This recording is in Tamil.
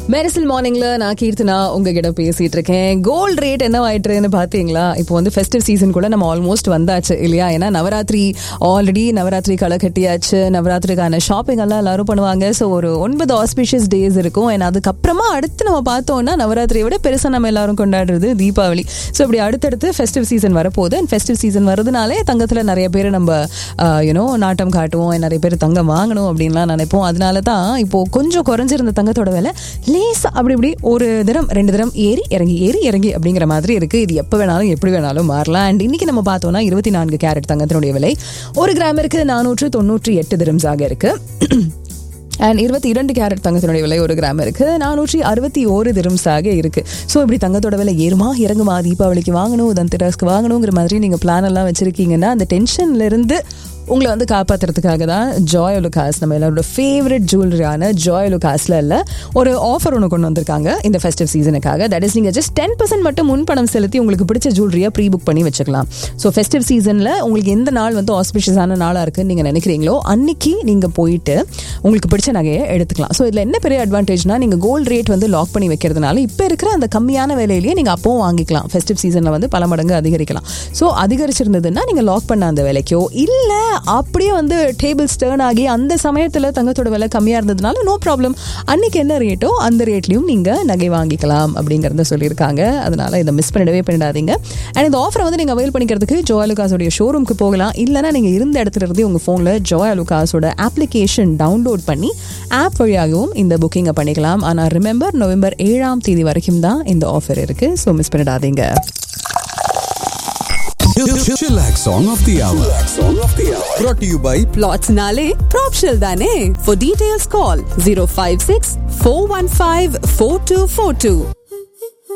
மெரிசல் மார்னிங்ல நான் கீர்த்தனா உங்ககிட்ட பேசிட்டு இருக்கேன் கோல்ட் ரேட் என்ன ஆயிட்டுருன்னு பாத்தீங்களா இப்போ வந்து ஃபெஸ்டிவ் சீசன் கூட நம்ம ஆல்மோஸ்ட் வந்தாச்சு இல்லையா ஏன்னா நவராத்திரி ஆல்ரெடி நவராத்திரி களை கட்டியாச்சு நவராத்திரிக்கான ஷாப்பிங் எல்லாம் எல்லாரும் பண்ணுவாங்க ஸோ ஒரு ஒன்பது ஆஸ்பிஷியஸ் டேஸ் இருக்கும் and அதுக்கப்புறமா அடுத்து நம்ம பார்த்தோம்னா நவராத்திரியை விட பெருசா நம்ம எல்லாரும் கொண்டாடுறது தீபாவளி ஸோ இப்படி அடுத்தடுத்து ஃபெஸ்டிவ் சீசன் வரப்போகுது அண்ட் ஃபெஸ்டிவ் சீசன் வரதுனாலே தங்கத்துல நிறைய பேர் நம்ம யூனோ நாட்டம் காட்டுவோம் நிறைய பேர் தங்கம் வாங்கணும் அப்படின்லாம் நினைப்போம் அதனால தான் இப்போ கொஞ்சம் குறைஞ்சிருந்த தங்கத்தோட விலை லேசா அப்படி இப்படி ஒரு தினம் ரெண்டு தினம் ஏறி இறங்கி ஏறி இறங்கி அப்படிங்கிற மாதிரி இருக்கு இது எப்போ வேணாலும் எப்படி வேணாலும் மாறலாம் அண்ட் இன்னைக்கு நம்ம பார்த்தோம்னா இருபத்தி நான்கு கேரட் தங்கத்தினுடைய விலை ஒரு கிராமிற்கு நானூற்று தொண்ணூற்றி எட்டு திரம்ஸாக இருக்கு அண்ட் இருபத்தி இரண்டு கேரட் தங்கத்தினுடைய விலை ஒரு கிராம் இருக்கு நானூற்றி அறுபத்தி ஓரு திரம்ஸாக இருக்கு ஸோ இப்படி தங்கத்தோட விலை ஏறுமா இறங்குமா தீபாவளிக்கு வாங்கணும் தந்திராஸ்க்கு வாங்கணுங்கிற மாதிரி நீங்கள் பிளான் எல்லாம் வச்சிருக்கீங்கன்னா அந்த டென்ஷன்ல இருந்து உங்களை வந்து காப்பாத்துறதுக்காக தான் ஜாய் லுகாஸ் நம்ம எல்லாரோட ஃபேவரட் ஜுவல்லரியான ஜாய் லுகாஸ்ல இல்ல ஒரு ஆஃபர் ஒன்று கொண்டு வந்திருக்காங்க இந்த ஃபெஸ்டிவ் சீசனுக்காக தட் இஸ் நீங்க ஜஸ்ட் டென் பர்சன்ட் மட்டும் முன்பணம் செலுத்தி உங்களுக்கு பிடிச்ச ஜுவல்லரியா ப்ரீ புக் பண்ணி வச்சுக்கலாம் ஸோ ஃபெஸ்டிவ் சீசன்ல உங்களுக்கு எந்த நாள் வந்து ஆஸ்பிஷியஸான நாளா இருக்குன்னு நீங்க நினைக்கிறீங்களோ அன்னைக்கு நீங்க போயிட்டு உங்களுக்கு பிடிச்ச நகையை எடுத்துக்கலாம் ஸோ இதுல என்ன பெரிய அட்வான்டேஜ்னா நீங்க கோல்டு ரேட் வந்து லாக் பண்ணி வைக்கிறதுனால இப்போ இருக்கிற அந்த கம்மியான விலையிலேயே நீங்க அப்பவும் வாங்கிக்கலாம் ஃபெஸ்டிவ் சீசன்ல வந்து பல மடங்கு அதிகரிக்கலாம் ஸோ அதிகரிச்சிருந்ததுன்னா நீங்க லாக் பண்ண அந்த விலைக்கோ இல்ல அப்படியே வந்து டேபிள் ஸ்டர்ன் ஆகி அந்த சமயத்துல தங்கத்தோட விலை கம்மியா இருந்ததுனால நோ ப்ராப்ளம் அன்னைக்கு என்ன ரேட்டோ அந்த ரேட்லயும் நீங்க நகை வாங்கிக்கலாம் அப்படிங்கறத சொல்லியிருக்காங்க அதனால இதை மிஸ் பண்ணிடவே பண்ணிடாதீங்க அண்ட் இந்த ஆஃபரை வந்து நீங்க அவைல் பண்ணிக்கிறதுக்கு ஜோயாலுகாஸோடைய ஷோரூம்க்கு போகலாம் இல்லைன்னா நீங்க இருந்த இடத்துல இருந்து உங்க போன்ல ஜோயாலுகாஸோட அப்ளிகேஷன் டவுன்லோட் பண்ணி ஆப் வழியாகவும் இந்த புக்கிங்கை பண்ணிக்கலாம் ஆனா ரிமெம்பர் நவம்பர் ஏழாம் தேதி வரைக்கும் தான் இந்த ஆஃபர் இருக்கு ஸோ மிஸ் பண்ணிடாதீங்க Chillax Song of the Hour. Song of the Hour. Brought to you by Plots Nale, Propshell Dane. For details, call 056 415 4242.